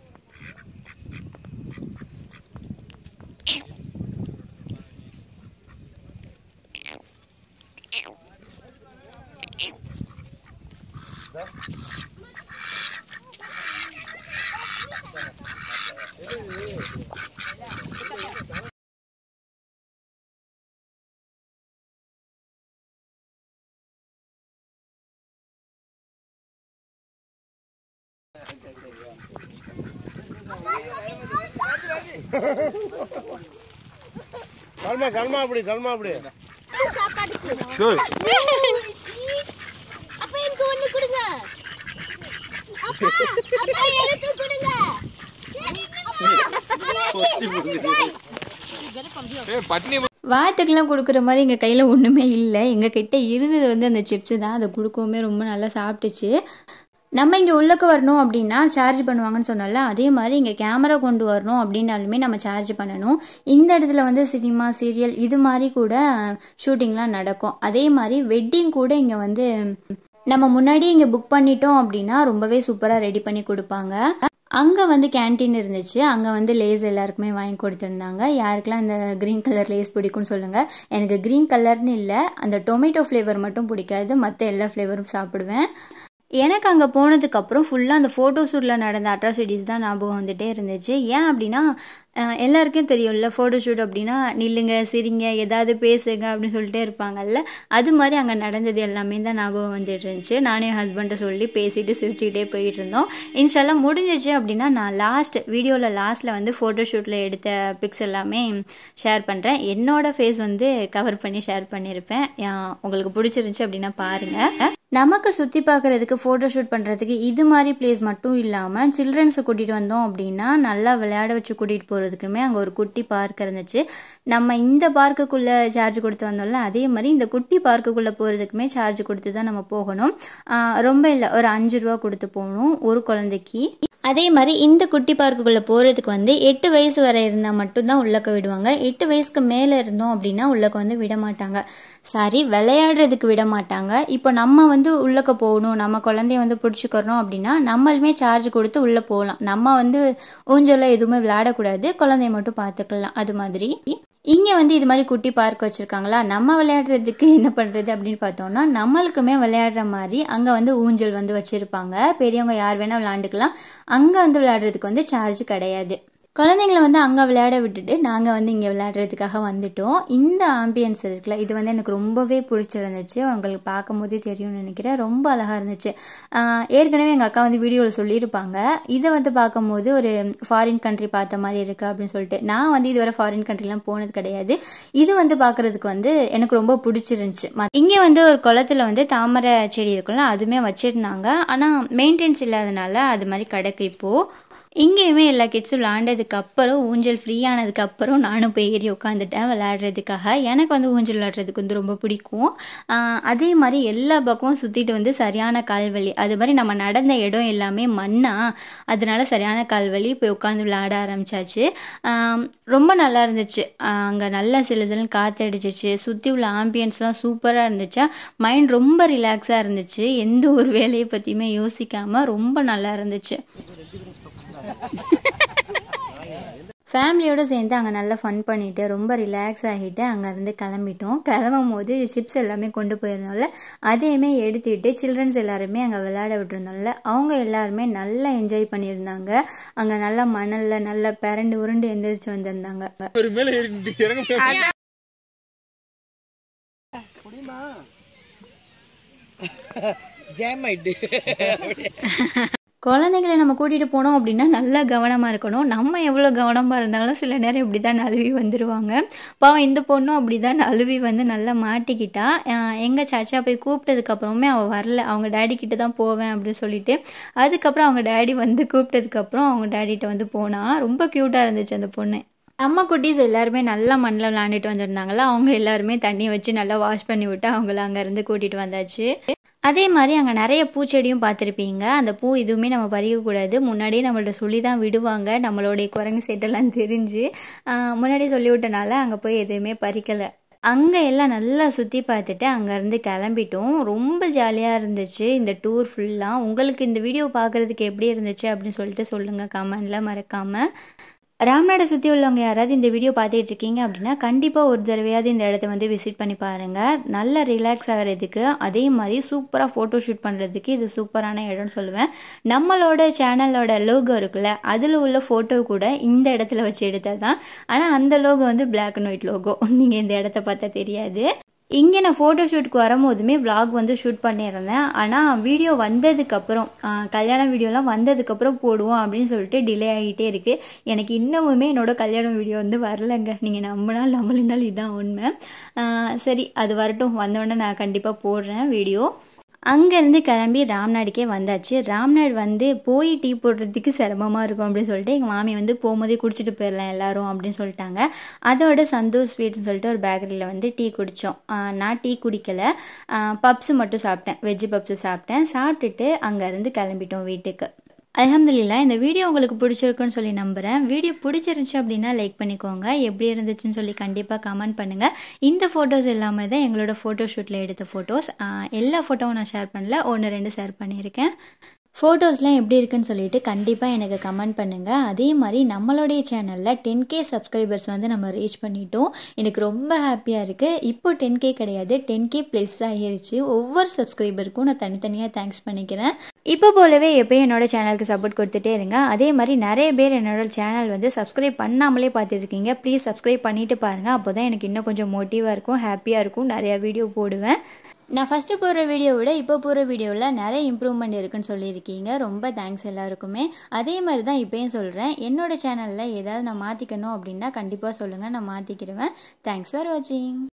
[SPEAKER 4] சல்மா சல்மா அப்படி சல்மா அப்படி
[SPEAKER 3] சாப்பாடு அப்ப எனக்கு ஒண்ணு கொடுங்க அப்பா அப்பா எனக்கு கொடுங்க
[SPEAKER 1] வாத்துக்கெல்லாம் கொடுக்குற மாதிரி எங்கள் கையில் ஒன்றுமே இல்லை எங்கள் கிட்ட இருந்தது வந்து அந்த சிப்ஸு தான் அதை கொடுக்கவுமே ரொம்ப நல்லா சாப்பிட்டுச்சு நம்ம இங்கே உள்ளக்க வரணும் அப்படின்னா சார்ஜ் பண்ணுவாங்கன்னு சொன்னோம்ல அதே மாதிரி இங்கே கேமரா கொண்டு வரணும் அப்படின்னாலுமே நம்ம சார்ஜ் பண்ணணும் இந்த இடத்துல வந்து சினிமா சீரியல் இது மாதிரி கூட ஷூட்டிங்லாம் நடக்கும் அதே மாதிரி வெட்டிங் கூட இங்கே வந்து நம்ம முன்னாடி இங்கே புக் பண்ணிட்டோம் அப்படின்னா ரொம்பவே சூப்பராக ரெடி பண்ணி கொடுப்பாங்க அங்கே வந்து கேன்டீன் இருந்துச்சு அங்கே வந்து லேஸ் எல்லாருக்குமே வாங்கி கொடுத்துருந்தாங்க யாருக்கெல்லாம் இந்த க்ரீன் கலர் லேஸ் பிடிக்கும்னு சொல்லுங்கள் எனக்கு க்ரீன் கலர்னு இல்லை அந்த டொமேட்டோ ஃப்ளேவர் மட்டும் பிடிக்காது மற்ற எல்லா ஃப்ளேவரும் சாப்பிடுவேன் எனக்கு அங்கே போனதுக்கப்புறம் ஃபுல்லாக அந்த ஃபோட்டோ ஷூட்டில் நடந்த அட்ராசிட்டிஸ் தான் ஞாபகம் வந்துட்டே இருந்துச்சு ஏன் அப்படின்னா அஹ், எல்லாருக்கும் தெரியும்ல ஃபோட்டோ ஷூட் அப்படின்னா நில்லுங்க சிரிங்க ஏதாவது பேசுங்க அப்படின்னு சொல்லிட்டே இருப்பாங்கல்ல அது மாதிரி அங்கே நடந்தது எல்லாமே தான் ஞாபகம் வந்துட்டு இருந்துச்சு நானே என் ஹஸ்பண்ட்டை சொல்லி பேசிட்டு சிரிச்சுக்கிட்டே போயிட்டு இருந்தோம் இன்ஷால்லாம் முடிஞ்சிச்சு அப்படின்னா நான் லாஸ்ட் வீடியோவில் லாஸ்ட்டில் வந்து ஃபோட்டோ ஷூட்டில் எடுத்த பிக்ஸ் எல்லாமே ஷேர் பண்ணுறேன் என்னோட ஃபேஸ் வந்து கவர் பண்ணி ஷேர் பண்ணியிருப்பேன் அஹ், உங்களுக்கு பிடிச்சிருந்துச்சு அப்படின்னா பாருங்கள் நமக்கு சுற்றி பார்க்குறதுக்கு ஃபோட்டோ ஷூட் பண்ணுறதுக்கு இது மாதிரி பிளேஸ் மட்டும் இல்லாமல் சில்ட்ரன்ஸை கூட்டிகிட்டு வந்தோம் அப்படின்னா நல்லா விளையாட வச்சு கூட்டிகிட்டு போகிறதுக்குமே அங்கே ஒரு குட்டி பார்க் இருந்துச்சு நம்ம இந்த பார்க்குக்குள்ளே சார்ஜ் கொடுத்து வந்தோம்ல அதே மாதிரி இந்த குட்டி பார்க்குக்குள்ளே போகிறதுக்குமே சார்ஜ் கொடுத்து தான் நம்ம போகணும் ஆஹ் ரொம்ப இல்லை ஒரு அஞ்சு ரூபா கொடுத்து போகணும் ஒரு குழந்தைக்கு அதே மாதிரி இந்த குட்டி பார்க்குக்குள்ளே போகிறதுக்கு வந்து எட்டு வயசு வரை இருந்தால் மட்டும்தான் உள்ளக்க விடுவாங்க எட்டு வயசுக்கு மேலே இருந்தோம் அப்படின்னா உள்ளக்க வந்து விட மாட்டாங்க சாரி விளையாடுறதுக்கு விட மாட்டாங்க இப்போ நம்ம வந்து உள்ளக்க போகணும் நம்ம குழந்தைய வந்து பிடிச்சிக்கிறோம் அப்படின்னா நம்மளுமே சார்ஜ் கொடுத்து உள்ளே போகலாம் நம்ம வந்து ஊஞ்சலில் எதுவுமே விளையாடக்கூடாது குழந்தைய மட்டும் பார்த்துக்கலாம் அது மாதிரி இங்கே வந்து இது மாதிரி குட்டி பார்க் வச்சுருக்காங்களா நம்ம விளையாடுறதுக்கு என்ன பண்ணுறது அப்படின்னு பார்த்தோம்னா நம்மளுக்குமே விளையாடுற மாதிரி அங்கே வந்து ஊஞ்சல் வந்து வச்சுருப்பாங்க பெரியவங்க யார் வேணால் விளையாண்டுக்கலாம் அங்கே வந்து விளையாடுறதுக்கு வந்து சார்ஜ் கிடையாது குழந்தைங்கள வந்து அங்கே விளையாட விட்டுட்டு நாங்கள் வந்து இங்கே விளையாடுறதுக்காக வந்துட்டோம் இந்த ஆம்பியன்ஸ் இருக்குல்ல இது வந்து எனக்கு ரொம்பவே பிடிச்சிருந்துச்சு உங்களுக்கு பார்க்கும்போதே தெரியும்னு நினைக்கிறேன் ரொம்ப அழகாக இருந்துச்சு ஆஹ் ஏற்கனவே எங்கள் அக்கா வந்து வீடியோவில் சொல்லியிருப்பாங்க இதை வந்து பார்க்கும்போது ஒரு ஃபாரின் கண்ட்ரி பார்த்த மாதிரி இருக்குது அப்படின்னு சொல்லிட்டு நான் வந்து இதுவரை ஃபாரின் கண்ட்ரிலாம் போனது கிடையாது இது வந்து பார்க்குறதுக்கு வந்து எனக்கு ரொம்ப பிடிச்சிருந்துச்சு இங்கே வந்து ஒரு குளத்துல வந்து தாமரை செடி இருக்குல்ல அதுவுமே வச்சுருந்தாங்க ஆனால் மெயின்டெனன்ஸ் இல்லாதனால அது மாதிரி கிடக்கு இப்போது இங்கேயுமே எல்லா கிட்ஸும் விளாண்டதுக்கு அப்புறம் ஊஞ்சல் ஃப்ரீ ஆனதுக்கு அப்புறம் நானும் போய் ஏறி உட்காந்துட்டேன் விளையாடுறதுக்காக எனக்கு வந்து ஊஞ்சல் விளையாடுறதுக்கு வந்து ரொம்ப பிடிக்கும் ஆஹ் அதே மாதிரி எல்லா பக்கமும் சுற்றிட்டு வந்து சரியான கால்வலி அது மாதிரி நம்ம நடந்த இடம் எல்லாமே மண்ணா அதனால சரியான கால்வலி போய் உட்காந்து விளையாட ஆரம்பிச்சாச்சு ஆம், ரொம்ப நல்லா இருந்துச்சு அங்கே நல்லா சில சில காற்றடிச்சிச்சு சுற்றி உள்ள ஆம்பியன்ஸ்லாம் சூப்பராக இருந்துச்சா மைண்ட் ரொம்ப ரிலாக்ஸாக இருந்துச்சு எந்த ஒரு வேலையை பற்றியுமே யோசிக்காமல் ரொம்ப நல்லா இருந்துச்சு ஃபேமிலியோடு சேர்ந்து அங்கே நல்லா ஃபன் பண்ணிவிட்டு ரொம்ப ரிலாக்ஸ் ஆகிட்டு அங்கேருந்து கிளம்பிட்டோம் கிளம்பும் போது சிப்ஸ் எல்லாமே கொண்டு போயிருந்தோம்ல அதையுமே எடுத்துக்கிட்டு சில்ட்ரன்ஸ் எல்லாருமே அங்கே விளையாட விட்டுருந்தோம்ல அவங்க எல்லாருமே நல்லா என்ஜாய் பண்ணியிருந்தாங்க அங்கே நல்லா மணலில் நல்லா பிறண்டு உருண்டு எந்திரிச்சு வந்திருந்தாங்க
[SPEAKER 5] ஒரு மேல ஏறி இறங்க
[SPEAKER 2] ஜாம் ஆயிட்டு
[SPEAKER 1] குழந்தைங்களை நம்ம கூட்டிகிட்டு போனோம் அப்படின்னா நல்லா கவனமாக இருக்கணும் நம்ம எவ்வளோ கவனமாக இருந்தாலும் சில நேரம் இப்படி தான் நழுவி வந்துடுவாங்க பாவம் இந்த பொண்ணும் அப்படி தான் நழுவி வந்து நல்லா மாட்டிக்கிட்டா எங்கள் சாச்சா போய் கூப்பிட்டதுக்கப்புறமே அவள் வரல அவங்க டேடி கிட்ட தான் போவேன் அப்படின்னு சொல்லிட்டு அதுக்கப்புறம் அவங்க டேடி வந்து கூப்பிட்டதுக்கப்புறம் அவங்க டேடிகிட்ட வந்து போனா ரொம்ப க்யூட்டாக இருந்துச்சு அந்த பொண்ணு அம்மா குட்டீஸ் எல்லாருமே நல்லா மண்ணில் விளாண்டுட்டு வந்திருந்தாங்களா அவங்க எல்லாருமே தண்ணி வச்சு நல்லா வாஷ் பண்ணி விட்டு அவங்கள அங்கேருந்து கூட்டிகிட்டு வந்தாச்சு அதே மாதிரி அங்கே நிறைய பூச்செடியும் பார்த்துருப்பீங்க அந்த பூ எதுவுமே நம்ம பறிக்கக்கூடாது முன்னாடியே நம்மள்ட்ட சொல்லி தான் விடுவாங்க நம்மளுடைய குரங்கு செட்டெல்லாம் தெரிஞ்சு ஆஹ் முன்னாடியே சொல்லி விட்டனால அங்கே போய் எதுவுமே பறிக்கலை அங்கே எல்லாம் நல்லா சுற்றி பார்த்துட்டு அங்கேருந்து கிளம்பிட்டோம் ரொம்ப ஜாலியாக இருந்துச்சு இந்த டூர் ஃபுல்லாக உங்களுக்கு இந்த வீடியோ பார்க்குறதுக்கு எப்படி இருந்துச்சு அப்படின்னு சொல்லிட்டு சொல்லுங்கள் கமெண்டில் மறக்காமல் ராம்நாடை சுற்றி உள்ளவங்க யாராவது இந்த வீடியோ பார்த்துட்டு இருக்கீங்க அப்படின்னா கண்டிப்பாக ஒரு தடவையாவது இந்த இடத்த வந்து விசிட் பண்ணி பாருங்கள் நல்ல ரிலாக்ஸ் ஆகிறதுக்கு அதே மாதிரி சூப்பராக ஃபோட்டோ ஷூட் பண்ணுறதுக்கு இது சூப்பரான இடம்னு சொல்லுவேன் நம்மளோட சேனலோட லோகோ இருக்குல்ல அதில் உள்ள ஃபோட்டோ கூட இந்த இடத்துல வச்சு எடுத்தது தான் ஆனால் அந்த லோகோ வந்து பிளாக் அண்ட் ஒயிட் லோகோ நீங்கள் இந்த இடத்த பார்த்தா தெரியாது இங்கே நான் ஃபோட்டோ ஷூட்க்கு வரும்போதுமே vlog வந்து ஷூட் பண்ணியிருந்தேன் ஆனால் வீடியோ வந்ததுக்கப்புறம் கல்யாண வீடியோலாம் வந்ததுக்கப்புறம் போடுவோம் அப்படின்னு சொல்லிட்டு டிலே ஆகிட்டே இருக்குது எனக்கு இன்னமுமே என்னோட கல்யாண வீடியோ வந்து வரலைங்க நீங்கள் நம்பினால் நம்பலினால் இதுதான் உண்மை ஆஹ் சரி அது வரட்டும் வந்தோடனே நான் கண்டிப்பாக போடுறேன் வீடியோ அங்கேருந்து கிளம்பி ராம்நாடுக்கே வந்தாச்சு ராம்நாடு வந்து போய் டீ போடுறதுக்கு சிரமமாக இருக்கும் அப்படின்னு சொல்லிட்டு எங்கள் மாமி வந்து போகும்போதே குடிச்சிட்டு போயிடலாம் எல்லாரும் அப்படின்னு சொல்லிட்டாங்க அதோட சந்தோஷ் ஸ்வீட்னு சொல்லிட்டு ஒரு பேக்கரியில் வந்து டீ குடித்தோம் நான் டீ குடிக்கலை பப்ஸு மட்டும் சாப்பிட்டேன் வெஜ்ஜு பப்ஸு சாப்பிட்டேன் சாப்பிட்டுட்டு அங்கேருந்து கிளம்பிட்டோம் வீட்டுக்கு அல்ஹம்துலில்லாஹ் இந்த வீடியோ உங்களுக்கு பிடிச்சிருக்குன்னு சொல்லி நம்புகிறேன் வீடியோ பிடிச்சிருந்துச்சு அப்படின்னா லைக் பண்ணிக்கோங்க எப்படி இருந்துச்சுன்னு சொல்லி கண்டிப்பாக கமெண்ட் பண்ணுங்கள் இந்த ஃபோட்டோஸ் எல்லாமே தான் எங்களோட ஃபோட்டோ ஷூட்டில் எடுத்த ஃபோட்டோஸ் எல்லா ஃபோட்டோவும் நான் ஷேர் பண்ணல ஒன்று ரெண்டு ஷேர் பண்ணியிருக்கேன் ஃபோட்டோஸ்லாம் எப்படி இருக்குன்னு சொல்லிட்டு கண்டிப்பாக எனக்கு கமெண்ட் பண்ணுங்கள் அதே மாதிரி நம்மளுடைய சேனலில் டென் கே சப்ஸ்கிரைபர்ஸ் வந்து நம்ம ரீச் பண்ணிட்டோம் எனக்கு ரொம்ப ஹாப்பியாக இருக்குது இப்போ டென் கே கிடையாது டென் கே ப்ளஸ் ஆகிருச்சு ஒவ்வொரு சப்ஸ்கிரைபருக்கும் நான் தனித்தனியாக தேங்க்ஸ் பண்ணிக்கிறேன் இப்போ போலவே எப்பயும் என்னோட சேனலுக்கு சப்போர்ட் கொடுத்துட்டே இருங்க அதே மாதிரி நிறைய பேர் என்னோட சேனல் வந்து சப்ஸ்கிரைப் பண்ணாமலே பார்த்துருக்கீங்க ப்ளீஸ் சப்ஸ்கிரைப் பண்ணிட்டு பாருங்கள் அப்போ தான் எனக்கு இன்னும் கொஞ்சம் மோட்டிவாக இருக்கும் ஹாப்பியாக இருக்கும் நிறையா வீடியோ போடுவேன் நான் ஃபஸ்ட்டு போடுற வீடியோ விட இப்போ போடுற வீடியோவில் நிறைய இம்ப்ரூவ்மெண்ட் இருக்குன்னு சொல்லியிருக்கீங்க ரொம்ப தேங்க்ஸ் எல்லாருக்குமே அதே மாதிரி தான் இப்போயும் சொல்கிறேன் என்னோட சேனலில் ஏதாவது நான் மாற்றிக்கணும் அப்படின்னா கண்டிப்பாக சொல்லுங்கள் நான் மாற்றிக்கிடுவேன் தேங்க்ஸ் ஃபார் வாட்சிங்